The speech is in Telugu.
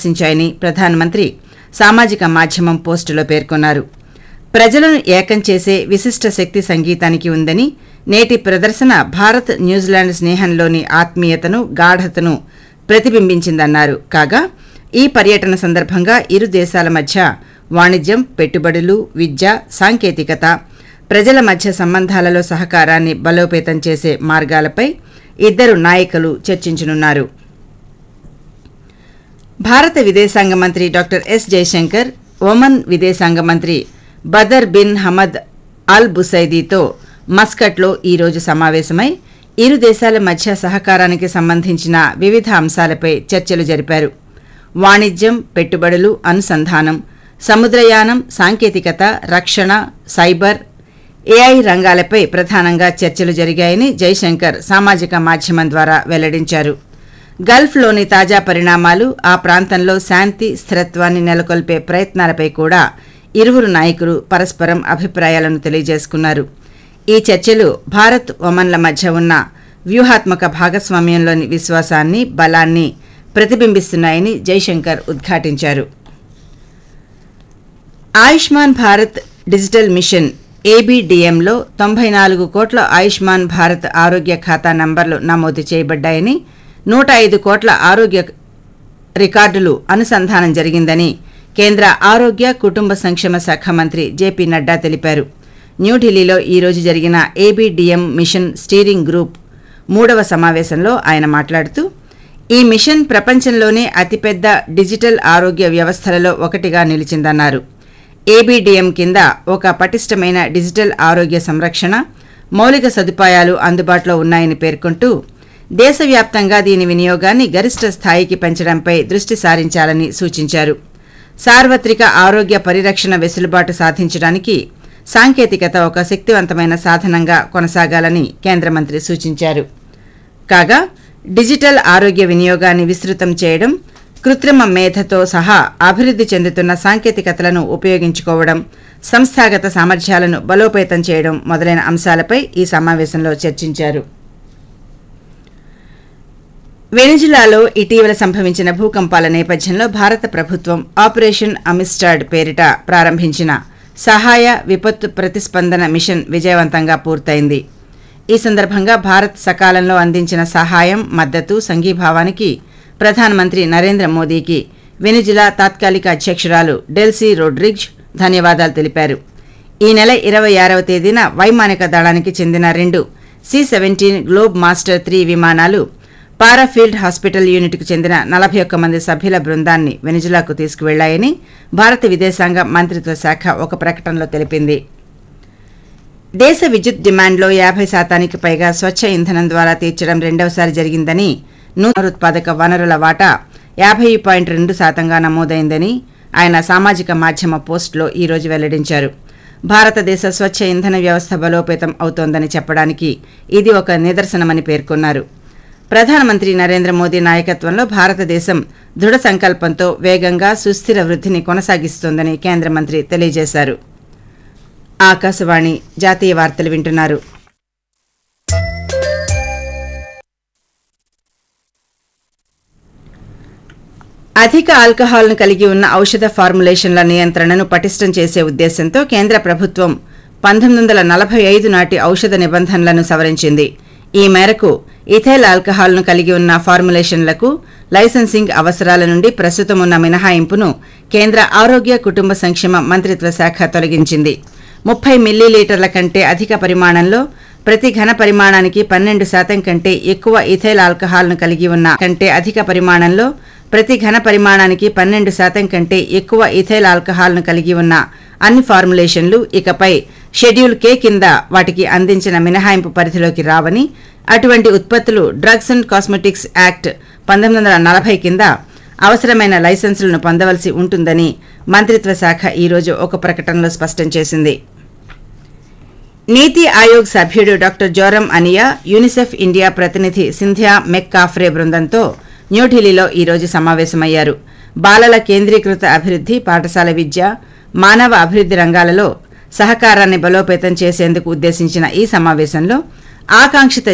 ఆకర్షించాయని ప్రధానమంత్రి సామాజిక మాధ్యమం పోస్టులో పేర్కొన్నారు ప్రజలను ఏకం చేసే విశిష్ట శక్తి సంగీతానికి ఉందని నేటి ప్రదర్శన భారత్ న్యూజిలాండ్ స్నేహంలోని ఆత్మీయతను గాఢతను ప్రతిబింబించిందన్నారు కాగా ఈ పర్యటన సందర్భంగా ఇరు దేశాల మధ్య వాణిజ్యం పెట్టుబడులు విద్య సాంకేతికత ప్రజల మధ్య సంబంధాలలో సహకారాన్ని బలోపేతం చేసే మార్గాలపై ఇద్దరు నాయకులు చర్చించనున్నారు భారత విదేశాంగ మంత్రి డాక్టర్ ఎస్ జయశంకర్ ఒమన్ విదేశాంగ మంత్రి బదర్ బిన్ హమద్ అల్ బుసైదీతో మస్కట్లో ఈ రోజు సమావేశమై ఇరు దేశాల మధ్య సహకారానికి సంబంధించిన వివిధ అంశాలపై చర్చలు జరిపారు వాణిజ్యం పెట్టుబడులు అనుసంధానం సముద్రయానం సాంకేతికత రక్షణ సైబర్ ఏఐ రంగాలపై ప్రధానంగా చర్చలు జరిగాయని జైశంకర్ సామాజిక మాధ్యమం ద్వారా వెల్లడించారు గల్ఫ్లోని తాజా పరిణామాలు ఆ ప్రాంతంలో శాంతి స్థిరత్వాన్ని నెలకొల్పే ప్రయత్నాలపై కూడా ఇరువురు నాయకులు పరస్పరం అభిప్రాయాలను తెలియజేసుకున్నారు ఈ చర్చలు భారత్ ఒమన్ల మధ్య ఉన్న వ్యూహాత్మక భాగస్వామ్యంలోని విశ్వాసాన్ని బలాన్ని ప్రతిబింబిస్తున్నాయని జైశంకర్ ఉద్ఘాటించారు ఆయుష్మాన్ భారత్ డిజిటల్ మిషన్ ఏబీడీఎంలో తొంభై నాలుగు కోట్ల ఆయుష్మాన్ భారత్ ఆరోగ్య ఖాతా నంబర్లు నమోదు చేయబడ్డాయని నూట ఐదు కోట్ల ఆరోగ్య రికార్డులు అనుసంధానం జరిగిందని కేంద్ర ఆరోగ్య కుటుంబ సంక్షేమ శాఖ మంత్రి జేపీ నడ్డా తెలిపారు న్యూఢిల్లీలో ఈ రోజు జరిగిన ఏబీడీఎం మిషన్ స్టీరింగ్ గ్రూప్ మూడవ సమావేశంలో ఆయన మాట్లాడుతూ ఈ మిషన్ ప్రపంచంలోనే అతిపెద్ద డిజిటల్ ఆరోగ్య వ్యవస్థలలో ఒకటిగా నిలిచిందన్నారు ఏబీడీఎం కింద ఒక పటిష్టమైన డిజిటల్ ఆరోగ్య సంరక్షణ మౌలిక సదుపాయాలు అందుబాటులో ఉన్నాయని పేర్కొంటూ దేశవ్యాప్తంగా దీని వినియోగాన్ని గరిష్ట స్థాయికి పెంచడంపై దృష్టి సారించాలని సూచించారు సార్వత్రిక ఆరోగ్య పరిరక్షణ వెసులుబాటు సాధించడానికి సాంకేతికత ఒక శక్తివంతమైన సాధనంగా కొనసాగాలని కేంద్ర మంత్రి సూచించారు కాగా డిజిటల్ ఆరోగ్య వినియోగాన్ని విస్తృతం చేయడం కృత్రిమ మేధతో సహా అభివృద్ధి చెందుతున్న సాంకేతికతలను ఉపయోగించుకోవడం సంస్థాగత సామర్థ్యాలను బలోపేతం చేయడం మొదలైన అంశాలపై ఈ సమావేశంలో చర్చించారు వెనిజులాలో ఇటీవల సంభవించిన భూకంపాల నేపథ్యంలో భారత ప్రభుత్వం ఆపరేషన్ అమిస్టాడ్ పేరిట ప్రారంభించిన సహాయ విపత్తు ప్రతిస్పందన మిషన్ విజయవంతంగా పూర్తయింది ఈ సందర్భంగా భారత్ సకాలంలో అందించిన సహాయం మద్దతు సంఘీభావానికి ప్రధానమంత్రి నరేంద్ర మోదీకి వెనిజులా తాత్కాలిక అధ్యక్షురాలు డెల్సీ రోడ్రిగ్జ్ ధన్యవాదాలు తెలిపారు ఈ నెల ఇరవై ఆరవ తేదీన వైమానిక దళానికి చెందిన రెండు C seventeen Globemaster three విమానాలు పారాఫీల్డ్ హాస్పిటల్ యూనిట్కు చెందిన నలభై ఒక్క మంది సభ్యుల బృందాన్ని వెనిజులాకు తీసుకువెళ్లాయని భారత విదేశాంగ మంత్రిత్వ శాఖ ఒక ప్రకటనలో తెలిపింది దేశ విద్యుత్ డిమాండ్లో యాభై శాతానికి పైగా స్వచ్ఛ ఇంధనం ద్వారా తీర్చడం రెండవసారి జరిగిందని నూతనోత్పాదక వనరుల వాటా యాభై పాయింట్ రెండు శాతంగా నమోదైందని ఆయన సామాజిక మాధ్యమ పోస్టులో ఈ రోజు వెల్లడించారు భారతదేశ స్వచ్ఛ ఇంధన వ్యవస్థ బలోపేతం అవుతోందని చెప్పడానికి ఇది ఒక నిదర్శనమని పేర్కొన్నారు ప్రధానమంత్రి నరేంద్ర మోదీ నాయకత్వంలో భారతదేశం దృఢ సంకల్పంతో వేగంగా సుస్థిర వృద్ధిని కొనసాగిస్తోందని కేంద్ర మంత్రి తెలియజేశారు ఆకాశవాణి జాతీయ వార్తలు వింటున్నారు అధిక ఆల్కహాల్ను కలిగి ఉన్న ఔషధ ఫార్ములేషన్ల నియంత్రణను పటిష్టం చేసే ఉద్దేశంతో కేంద్ర ప్రభుత్వం పంతొమ్మిది వందల నలభై ఐదు నాటి ఔషధ నిబంధనలను సవరించింది ఈ మేరకు ఇథైల్ ఆల్కహాల్ను కలిగి ఉన్న ఫార్ములేషన్లకు లైసెన్సింగ్ అవసరాల నుండి ప్రస్తుతం ఉన్న మినహాయింపును కేంద్ర ఆరోగ్య కుటుంబ సంక్షేమ మంత్రిత్వ శాఖ తొలగించింది ముప్పై మిల్లీలీటర్ల కంటే అధిక పరిమాణంలో ప్రతి ఘన పరిమాణానికి పన్నెండు శాతం కంటే ఎక్కువ ఇథైల్ ఆల్కహాల్ను కలిగి ఉన్న కంటే అధిక పరిమాణంలో ప్రతి ఘన పరిమాణానికి పన్నెండు శాతం కంటే ఎక్కువ ఇథైల్ ఆల్కహాల్ను కలిగి ఉన్న అన్ని ఫార్ములేషన్లు ఇకపై షెడ్యూల్ కే కింద వాటికి అందించిన మినహాయింపు పరిధిలోకి రావని అటువంటి ఉత్పత్తులు డ్రగ్స్ అండ్ కాస్మెటిక్స్ యాక్ట్ పంతొమ్మిది వందల నలభై కింద అవసరమైన లైసెన్సులను పొందవలసి ఉంటుందని మంత్రిత్వ శాఖ ఈ రోజు ఒక ప్రకటనలో స్పష్టం చేసింది నీతి ఆయోగ్ సభ్యుడు డాక్టర్ జోరం అనియా యూనిసెఫ్ ఇండియా ప్రతినిధి సింథియా మెక్కాఫ్రే బృందంతో న్యూఢిల్లీలో ఈ రోజు సమావేశమయ్యారు బాలల కేంద్రీకృత అభివృద్ధి పాఠశాల విద్య మానవ అభివృద్ధి రంగాలలో సహకారాన్ని బలోపేతం చేసేందుకు ఉద్దేశించిన ఈ సమావేశంలో ఆకాంక్షిత